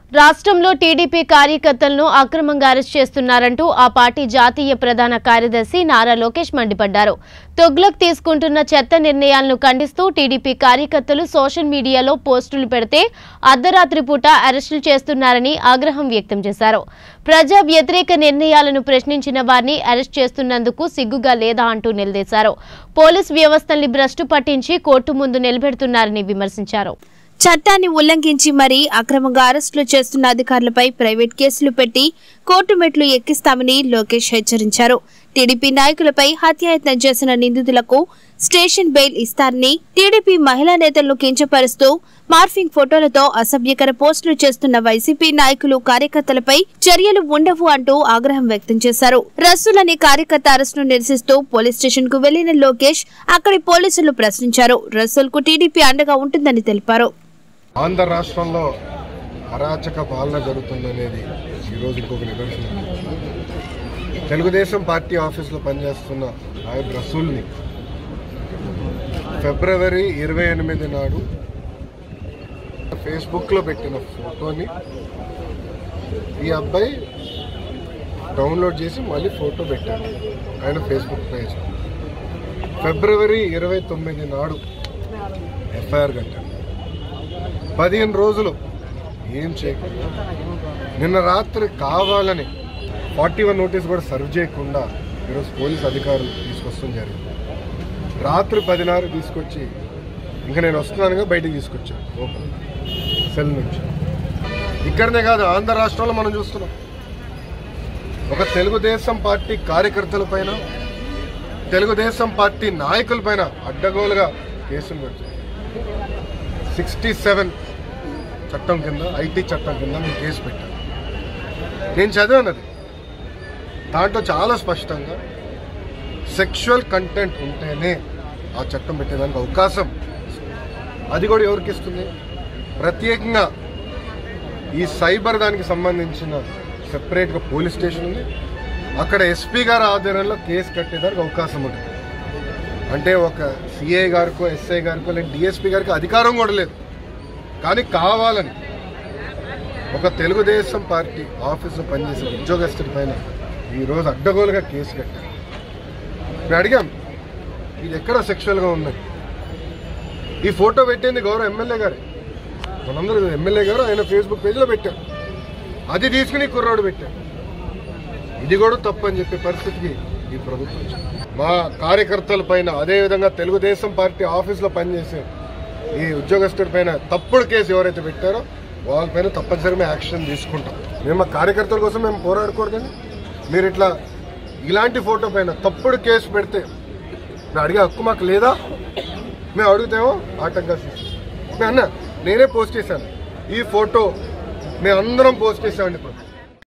రాష్ట్రంలో టీడీపీ కార్యకర్తలను అక్రమంగా అరెస్ట్ చేస్తున్నారంటూ ఆ పార్టీ జాతీయ ప్రధాన కార్యదర్శి నారా లోకేష్ మండిపడ్డారు తొగ్లక్ తీసుకుంటున్న చెత్త నిర్ణయాలను ఖండిస్తూ టీడీపీ కార్యకర్తలు సోషల్ మీడియాలో పోస్టులు పెడితే అర్ధరాత్రి పూట అరెస్టులు చేస్తున్నారని ఆగ్రహం వ్యక్తం చేశారు ప్రజా వ్యతిరేక నిర్ణయాలను ప్రశ్నించిన వారిని అరెస్ట్ చేస్తున్నందుకు సిగ్గుగా లేదా అంటూ నిలదీశారు పోలీస్ వ్యవస్థల్ని భ్రష్టు పట్టించి కోర్టు ముందు నిలబెడుతున్నారని విమర్శించారు చట్టాన్ని ఉల్లంఘించి మరీ అక్రమంగా అరెస్టులు చేస్తున్న అధికారులపై ప్రైవేట్ కేసులు పెట్టి కోర్టు మెట్లు ఎక్కిస్తామని లోకేష్ హెచ్చరించారు టీడీపీ నాయకులపై హత్యాయత్నం చేసిన నిందితులకు స్టేషన్ బెయిల్ ఇస్తారని టీడీపీ మహిళా నేతలను కించపరుస్తూ మార్ఫింగ్ ఫోటోలతో అసభ్యకర పోస్టులు చేస్తున్న వైసీపీ నాయకులు కార్యకర్తలపై చర్యలు ఉండవు అంటూ ఆగ్రహం వ్యక్తం చేశారు రసూల్ అనే కార్యకర్త అరెస్టును నిరసిస్తూ పోలీస్ స్టేషన్ కు వెళ్లిన లోకేష్ అక్కడి పోలీసులు ప్రశ్నించారు రసూల్ కు టీడీపీ అండగా ఉంటుందని తెలిపారు ఆంధ్ర రాష్ట్రంలో అరాచక పాలన జరుగుతుందనేది ఈరోజు ఇంకొక నిదర్శనం తెలుగుదేశం పార్టీ ఆఫీస్లో పనిచేస్తున్న నాయక్ రసూల్ని ఫిబ్రవరి ఇరవై ఎనిమిది నాడు ఫేస్బుక్లో పెట్టిన ఫోటోని ఈ అబ్బాయి డౌన్లోడ్ చేసి మళ్ళీ ఫోటో పెట్టాడు ఆయన ఫేస్బుక్ పేజ్ ఫిబ్రవరి ఇరవై తొమ్మిది నాడు ఎఫ్ఐఆర్ కట్టాడు పదిహేను రోజులు ఏం చేయకుండా నిన్న రాత్రి కావాలని ఫార్టీ వన్ నోటీస్ కూడా సర్వ్ చేయకుండా ఈరోజు పోలీస్ అధికారులు తీసుకొస్తాం జరిగింది రాత్రి పదిన్నర తీసుకొచ్చి ఇంకా నేను వస్తున్నానుగా బయటికి తీసుకొచ్చాను ఓపెన్ సెల్ నుంచి ఇక్కడనే కాదు ఆంధ్ర రాష్ట్రంలో మనం చూస్తున్నాం ఒక తెలుగుదేశం పార్టీ కార్యకర్తల పైన తెలుగుదేశం పార్టీ నాయకుల పైన అడ్డగోలుగా కేసులు పెట్టారు సిక్స్టీ సెవెన్ చట్టం కింద ఐటీ చట్టం కింద మేము కేసు పెట్టాం నేను చదివాను అది దాంట్లో చాలా స్పష్టంగా సెక్షువల్ కంటెంట్ ఉంటేనే ఆ చట్టం పెట్టేదానికి అవకాశం అది కూడా ఎవరికి ఇస్తుంది ప్రత్యేకంగా ఈ సైబర్ దానికి సంబంధించిన సెపరేట్గా పోలీస్ స్టేషన్ ఉంది అక్కడ ఎస్పీ గారి ఆధ్వర్యంలో కేసు కట్టేదానికి అవకాశం ఉంటుంది అంటే ఒక సిఐ గారికో ఎస్ఐ గారికో లేదా డిఎస్పీ గారికి అధికారం కూడా లేదు కానీ కావాలని ఒక తెలుగుదేశం పార్టీ ఆఫీసులో పనిచేసే ఉద్యోగస్తుడి పైన ఈరోజు అడ్డగోలుగా కేసు కట్టారు మేము అడిగాం ఇది ఎక్కడ సెక్షువల్గా ఉన్నది ఈ ఫోటో పెట్టింది గౌరవ ఎమ్మెల్యే గారే మనందరూ ఎమ్మెల్యే గారు ఆయన ఫేస్బుక్ పేజ్లో పెట్టారు అది తీసుకుని ఈ కుర్రాడు పెట్టారు ఇది కూడా తప్పు అని చెప్పే పరిస్థితికి ఈ ప్రభుత్వం వచ్చింది. మా కార్యకర్తల పైన అదేవిధంగా తెలుగుదేశం పార్టీ ఆఫీస్లో పనిచేసే ఈ ఉద్యోగస్తుడి పైన తప్పుడు కేసు ఎవరైతే పెట్టారో వాళ్ళపైన తప్పనిసరిగా యాక్షన్ తీసుకుంటాం మేము మా కార్యకర్తల కోసం మేము పోరాడకూడదని మీరు ఇట్లా ఇలాంటి ఫోటో పైన తప్పుడు కేసు పెడితే మేము అడిగే హక్కు మాకు లేదా మేము అడుగుతామో ఆటంగా మేము అన్న నేనే పోస్ట్ చేశాను ఈ ఫోటో మేము అందరం పోస్ట్ చేసామండి ఇప్పుడు